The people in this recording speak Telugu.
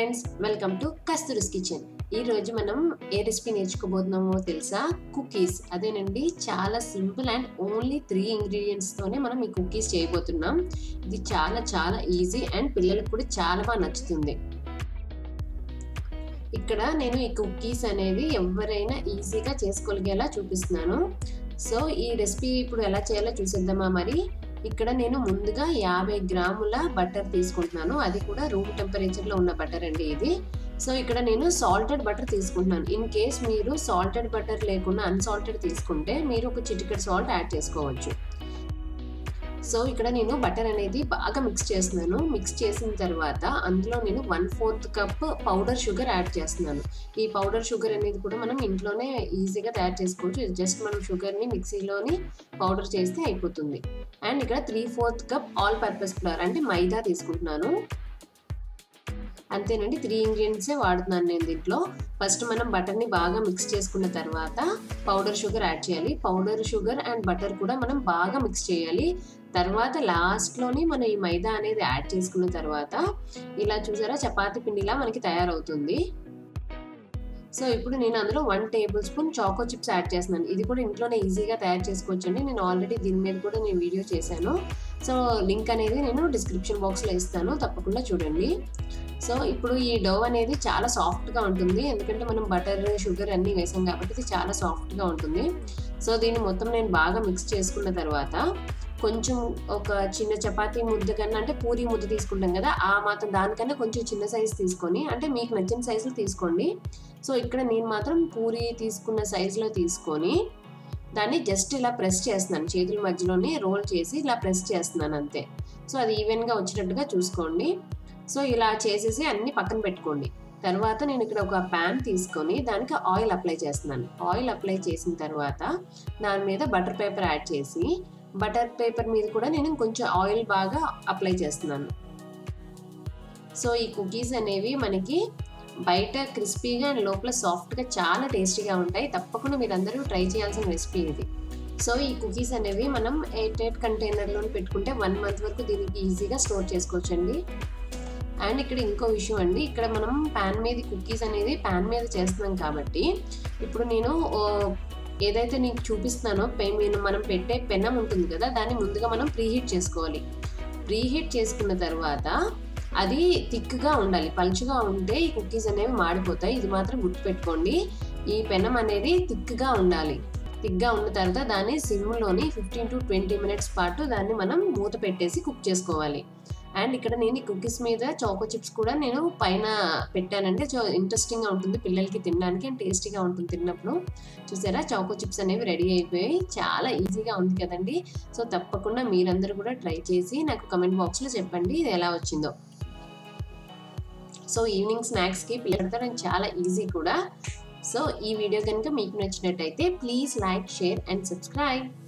friends welcome to Kasturi's kitchen ఈ రోజు మనం ఏ రెసిపీ నేర్చుకోబోతున్నామో తెలుసా కుకీస్ అదేనండి చాలా simple and only three ingredients తోనే మనం ఈ కుకీస్ చేయబోతున్నాం ఇది చాలా చాలా ఈజీ అండ్ పిల్లలకు కూడా చాలా బాగా నచ్చుతుంది ఇక్కడ నేను ఈ కుకీస్ అనేది ఎవరైనా ఈజీగా చేసుకోగలిగేలా చూపిస్తున్నాను సో ఈ రెసిపీ ఇప్పుడు ఎలా చేయాలో చూసేద్దామా మరి ఇక్కడ నేను ముందుగా యాభై గ్రాముల బటర్ తీసుకుంటున్నాను అది కూడా రూమ్ టెంపరేచర్లో ఉన్న బటర్ అండి ఇది సో ఇక్కడ నేను సాల్టెడ్ బటర్ తీసుకుంటున్నాను ఇన్ కేస్ మీరు సాల్టెడ్ బటర్ లేకుండా అన్సాల్టెడ్ తీసుకుంటే మీరు ఒక చిటికెట్ సాల్ట్ యాడ్ చేసుకోవచ్చు సో ఇక్కడ నేను బటర్ అనేది బాగా మిక్స్ చేస్తున్నాను మిక్స్ చేసిన తర్వాత అందులో నేను one fourth cup powder sugar add చేస్తున్నాను ఈ పౌడర్ షుగర్ అనేది కూడా మనం ఇంట్లోనే ఈజీగా తయారు చేసుకోవచ్చు జస్ట్ మనం షుగర్ని మిక్సీలోని పౌడర్ చేస్తే అయిపోతుంది అండ్ ఇక్కడ three fourth cup all purpose flour అంటే మైదా తీసుకుంటున్నాను అంతేనండి త్రీ ఇంగ్రీడియంట్సే వాడుతున్నాను నేను దీంట్లో ఫస్ట్ మనం బటర్ని బాగా మిక్స్ చేసుకున్న తర్వాత పౌడర్ షుగర్ యాడ్ చేయాలి పౌడర్ షుగర్ అండ్ బటర్ కూడా మనం బాగా మిక్స్ చేయాలి తర్వాత లాస్ట్లోని మనం ఈ మైదా అనేది యాడ్ చేసుకున్న తర్వాత ఇలా చూసారా చపాతీ పిండిలా మనకి తయారవుతుంది సో ఇప్పుడు నేను అందులో one tablespoon choco chips add చేస్తున్నాను ఇది కూడా ఇంట్లోనే ఈజీగా తయారు చేసుకోవచ్చండి నేను ఆల్రెడీ దీని మీద కూడా నేను వీడియో చేశాను సో లింక్ అనేది నేను డిస్క్రిప్షన్ బాక్స్లో ఇస్తాను తప్పకుండా చూడండి సో ఇప్పుడు ఈ డవ్ అనేది చాలా సాఫ్ట్గా ఉంటుంది ఎందుకంటే మనం బటర్ షుగర్ అన్నీ వేసాం కాబట్టి ఇది చాలా సాఫ్ట్గా ఉంటుంది సో దీన్ని మొత్తం నేను బాగా మిక్స్ చేసుకున్న తర్వాత కొంచెం ఒక చిన్న చపాతీ ముద్ద కన్నా అంటే పూరి ముద్ద తీసుకుంటాం కదా ఆ మాత్రం దానికన్నా కొంచెం చిన్న సైజు తీసుకొని అంటే మీకు నచ్చిన సైజులో తీసుకోండి సో ఇక్కడ నేను మాత్రం పూరి తీసుకున్న సైజులో తీసుకొని దాన్ని జస్ట్ ఇలా ప్రెస్ చేస్తున్నాను చేతుల మధ్యలోనే రోల్ చేసి ఇలా ప్రెస్ చేస్తున్నాను అంతే సో అది ఈవెన్గా వచ్చినట్టుగా చూసుకోండి సో ఇలా చేసేసి అన్ని పక్కన పెట్టుకోండి తర్వాత నేను ఇక్కడ ఒక ప్యాన్ తీసుకొని దానికి ఆయిల్ అప్లై చేస్తున్నాను ఆయిల్ అప్లై చేసిన తర్వాత దాని మీద బటర్ పేపర్ యాడ్ చేసి బటర్ పేపర్ మీద కూడా నేను కొంచెం ఆయిల్ బాగా అప్లై చేస్తున్నాను సో ఈ కుకీస్ అనేవి మనకి బయట క్రిస్పీగా అండ్ లోపల సాఫ్ట్గా చాలా టేస్టీగా ఉంటాయి తప్పకుండా మీరు అందరూ ట్రై చేయాల్సిన రెసిపీ ఇది సో ఈ కుకీస్ అనేవి మనం ఎయిట్ ఎయిట్ కంటైనర్లో పెట్టుకుంటే వన్ మంత్ వరకు దీనికి ఈజీగా స్టోర్ చేసుకోవచ్చండి అండ్ ఇక్కడ ఇంకో విషయం అండి ఇక్కడ మనం ప్యాన్ మీద కుకీస్ అనేది ప్యాన్ మీద చేస్తున్నాం కాబట్టి ఇప్పుడు నేను ఏదైతే నీకు చూపిస్తున్నానో నేను మనం పెట్టే పెనం ఉంటుంది కదా దాన్ని ముందుగా మనం ప్రీహీట్ చేసుకోవాలి ప్రీహీట్ చేసుకున్న తర్వాత అది థిక్గా ఉండాలి పలుచుగా ఉంటే ఈ కుకీస్ అనేవి మాడిపోతాయి ఇది మాత్రం గుర్తుపెట్టుకోండి ఈ పెనం అనేది థిక్గా ఉండాలి థిక్గా ఉన్న తర్వాత దాన్ని సిమ్లోని ఫిఫ్టీన్ టు ట్వంటీ మినిట్స్ పాటు దాన్ని మనం మూత పెట్టేసి కుక్ చేసుకోవాలి అండ్ ఇక్కడ నేను ఈ కుకీస్ మీద చాకో చిప్స్ కూడా నేను పైన పెట్టానంటే చో ఇంట్రెస్టింగ్గా ఉంటుంది పిల్లలకి తినడానికి అండ్ టేస్టీగా ఉంటుంది తిన్నప్పుడు చూసారా చాకో చిప్స్ అనేవి రెడీ అయిపోయాయి చాలా ఈజీగా ఉంది కదండి సో తప్పకుండా మీరందరూ కూడా ట్రై చేసి నాకు కమెంట్ బాక్స్లో చెప్పండి ఇది ఎలా వచ్చిందో సో ఈవినింగ్ స్నాక్స్కి పిల్లలతో చాలా ఈజీ కూడా సో ఈ వీడియో కనుక మీకు నచ్చినట్టయితే please like share and subscribe